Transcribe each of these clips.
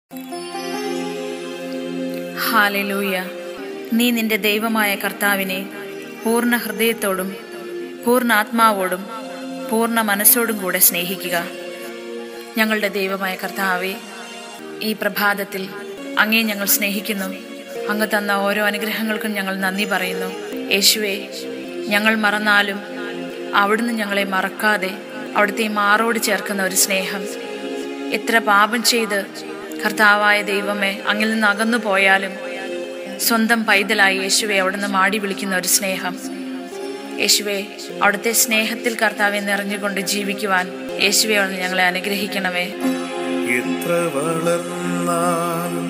hallelujah നീ നിന്റെ ദൈവമായ കർത്താവിനെ പൂർണ്ണ ഹൃദയത്തോടും പൂർണ്ണ ആത്മാവോടും പൂർണ്ണ മനസ്സോടും കൂടെ സ്നേഹിക്കുക ഞങ്ങളുടെ ദൈവമായ കർത്താവെ ഈ പ്രഭാതത്തിൽ അങ്ങേ ഞങ്ങൾ സ്നേഹിക്കുന്നു അങ്ങ് തന്ന ഓരോ അനുഗ്രഹങ്ങൾക്കും ഞങ്ങൾ നന്ദി പറയുന്നു യേശുവെ ഞങ്ങൾ മറന്നാലും അവിടുന്ന് ഞങ്ങളെ മറക്കാതെ അവിടുത്തെ മാറോട് ചേർക്കുന്ന ഒരു സ്നേഹം എത്ര പാപം ചെയ്ത് കർത്താവായ ദൈവമേ അങ്ങിൽ നിന്ന് അകന്നു പോയാലും സ്വന്തം പൈതലായി യേശുവെ അവിടുന്ന് മാടി വിളിക്കുന്ന ഒരു സ്നേഹം യേശുവെ അവിടുത്തെ സ്നേഹത്തിൽ കർത്താവെ നിറഞ്ഞുകൊണ്ട് ജീവിക്കുവാൻ യേശുവെ അവിടുന്ന് ഞങ്ങളെ അനുഗ്രഹിക്കണമേ എത്ര വളർന്നാലും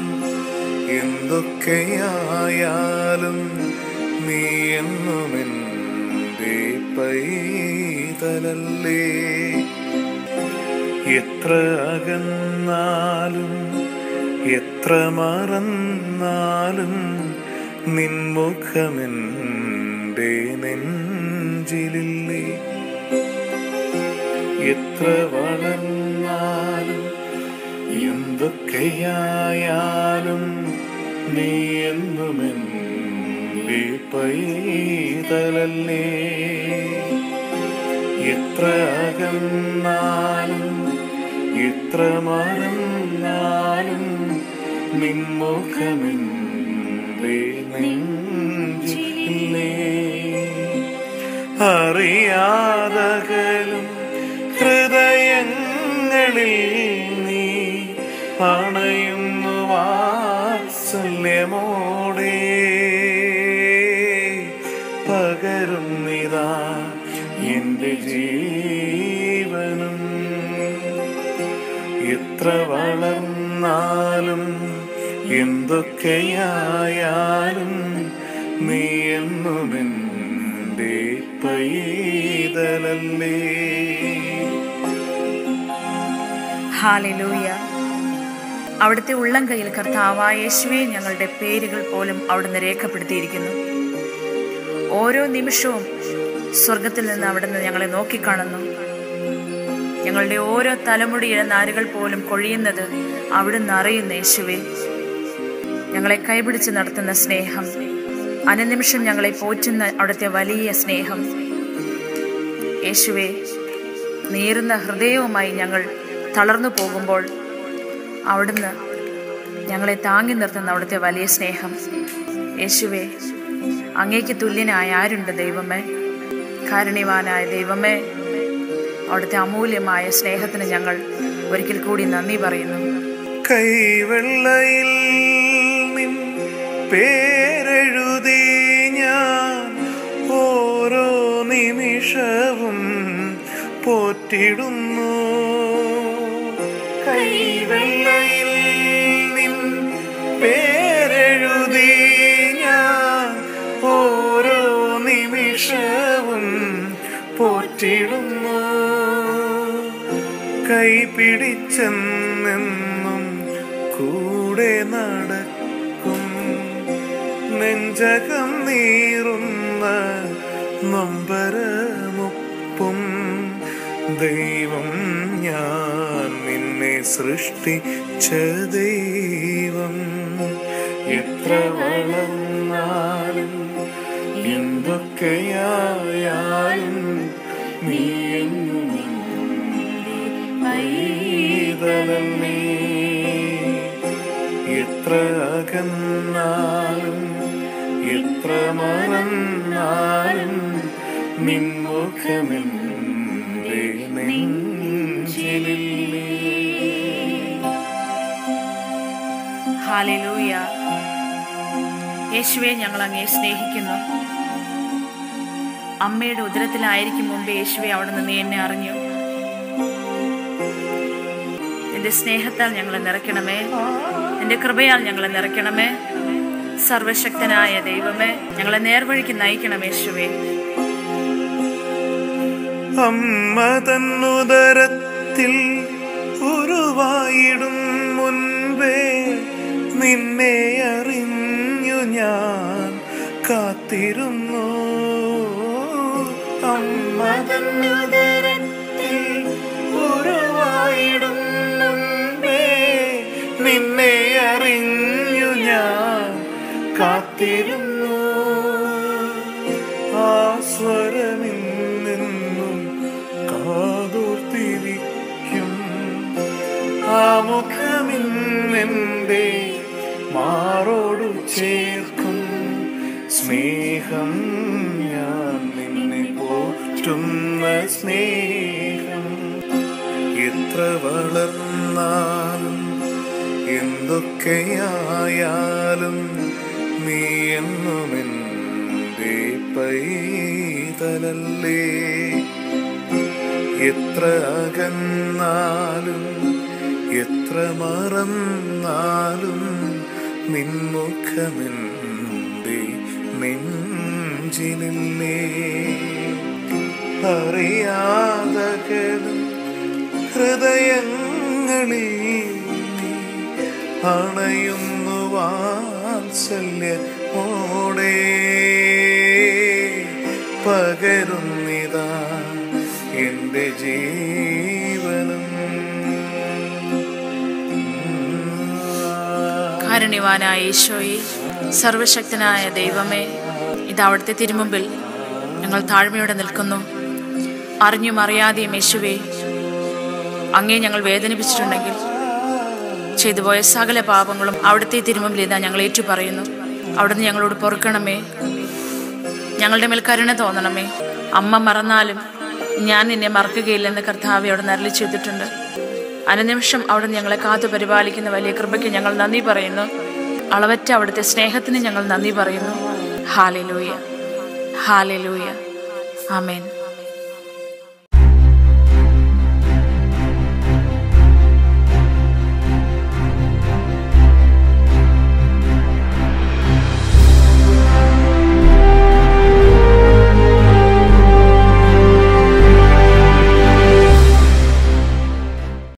എന്തൊക്കെയായാലും നീ എന്നുമെൻ്റെ പൈതലല്ലേ എത്ര അകന്നാലും എത്ര മറന്നാലും നിൻമുഖമെൻ്റെ നെഞ്ചിലില്ലേ എത്ര വളർന്നാലും എന്തൊക്കെയായാലും നീ എന്നുമെൻ്റെ പൈതലല്ലേ എത്ര അകന്നാലും എത്ര മറന്നാലും നിൻമുഖമെൻ്റെ നെഞ്ചില്ലേ അറിയാതകലും ഹൃദയങ്ങളിൽ നീ അണയുന്നു വാത്സല്യമോടെ പകരുന്നിതാ എൻ്റെ ജീവനും എത്ര വളർന്നാലും എന്തൊക്കെയായാലും നീ എന്നുമെൻ്റെ പൈതലല്ലേ ഹാലലൂയ അവിടുത്തെ ഉള്ളം കയ്യിൽ കർത്താവായ യേശുവെ ഞങ്ങളുടെ പേരുകൾ പോലും അവിടുന്ന് രേഖപ്പെടുത്തിയിരിക്കുന്നു ഓരോ നിമിഷവും സ്വർഗത്തിൽ നിന്ന് അവിടുന്ന് ഞങ്ങളെ നോക്കിക്കാണുന്നു ഞങ്ങളുടെ ഓരോ തലമുടിയിലെ നാരുകൾ പോലും കൊഴിയുന്നത് അവിടുന്ന് അറിയുന്ന യേശുവെ ഞങ്ങളെ കൈപിടിച്ച് നടത്തുന്ന സ്നേഹം അനുനിമിഷം ഞങ്ങളെ പോറ്റുന്ന അവിടുത്തെ വലിയ സ്നേഹം യേശുവെ നീറുന്ന ഹൃദയവുമായി ഞങ്ങൾ തളർന്നു പോകുമ്പോൾ അവിടുന്ന് ഞങ്ങളെ താങ്ങി നിർത്തുന്ന അവിടുത്തെ വലിയ സ്നേഹം യേശുവെ അങ്ങേക്ക് തുല്യനായ ആരുണ്ട് ദൈവമേ കാരുണ്യവാനായ ദൈവമേ അവിടുത്തെ അമൂല്യമായ സ്നേഹത്തിന് ഞങ്ങൾ ഒരിക്കൽ കൂടി നന്ദി പറയുന്നു കൈവെള്ളയിൽ നിൻ പേരെഴുതി ഞാൻ ഓരോ നിമിഷവും പോറ്റിടുന്നു കൈവെള്ളയിൽ നിൻ പേരെഴുതി ഞാൻ ഓരോ നിമിഷവും പോറ്റിടുന്നു കൈ പിടിച്ചെന്നെന്നും കൂടെ നടക്കും നെഞ്ചകം നീറുന്ന നൊമ്പരമൊപ്പും ദൈവം ഞാൻ നിന്നെ സൃഷ്ടിച്ച ദൈവം എത്ര വളർന്നാലും എന്തൊക്കെയായാലും നീ എന്നും പൈതലല്ലേ എത്ര അകന്നാലും എത്ര മറന്നാലും നിൻമുഖമെന്റെ നെഞ്ചിലില്ലേ ഹാലലൂയ യേശുവെ ഞങ്ങൾ അങ്ങേ സ്നേഹിക്കുന്നു അമ്മയുടെ ഉദരത്തിലായിരിക്കും മുമ്പ് യേശുവെ അവിടുന്ന് നീ എന്നെ അറിഞ്ഞു നിന്റെ സ്നേഹത്താൽ ഞങ്ങളെ നിറയ്ക്കണമേ നിന്റെ കൃപയാൽ ഞങ്ങളെ നിറയ്ക്കണമേ സർവശക്തനായ ദൈവമേ ഞങ്ങളെ നേർവഴിക്ക് നയിക്കണം യേശുവേ അമ്മ തന്നുദരത്തിൽ ഉരുവായിടും മുൻപേ നിന്നെ അറിഞ്ഞു ഞാൻ കാത്തിരുന്നു അമ്മ തന്നുദരത്തിൽ ഉരുവായിടും മുൻപേ നിന്നെ അറിഞ്ഞു ഞാൻ കാത്തിരുന്നു ആ സ്വരമിന്നും കാതോർത്തിരിക്കും ആ മുഖമിന്നെന്റെ മാറോടു ചേർക്കും സ്നേഹം ഞാൻ നിന്നെ പോറ്റുന്ന സ്നേഹം എത്ര വളർന്നാലും എന്തൊക്കെയായാലും നീ എന്നുമെൻ്റെ പൈതലല്ലേ എത്ര അകന്നാലും എത്ര മറന്നാലും നിൻമുഖമെന്റെ നെഞ്ചിനില്ലേ അറിയാതകലും ഹൃദയങ്ങളിൽ നീ അണയുന്നു വാത്സല്യമോടെ പകരുന്നിതാ എന്റെ ജീവനും കാരുണ്യവാനായ ഈശോയെ സർവശക്തനായ ദൈവമേ ഇത് അവിടുത്തെ തിരുമുമ്പിൽ ഞങ്ങൾ താഴ്മയോടെ നിൽക്കുന്നു അറിഞ്ഞും അറിയാതെയും യേശുവേ അങ്ങേ ഞങ്ങൾ വേദനിപ്പിച്ചിട്ടുണ്ടെങ്കിൽ ചെയ്തുപോയ സകല പാപങ്ങളും അവിടുത്തെ തിരുമുമ്പിൽ ഇതാ ഞങ്ങൾ ഏറ്റു പറയുന്നു അവിടുന്ന് ഞങ്ങളോട് പൊറുക്കണമേ ഞങ്ങളുടെ മേൽ കരുണ തോന്നണമേ അമ്മ മറന്നാലും ഞാൻ നിന്നെ മറക്കുകയില്ലെന്ന് കർത്താവ് അവിടെ നരളി ചെയ്തിട്ടുണ്ട് അനുനിമിഷം അവിടെ ഞങ്ങളെ കാത്തു പരിപാലിക്കുന്ന വലിയ കൃപയ്ക്ക് ഞങ്ങൾ നന്ദി പറയുന്നു അളവറ്റ അവിടുത്തെ സ്നേഹത്തിന് ഞങ്ങൾ നന്ദി പറയുന്നു ഹാലലൂയ ഹാലലൂയ ആമേൻ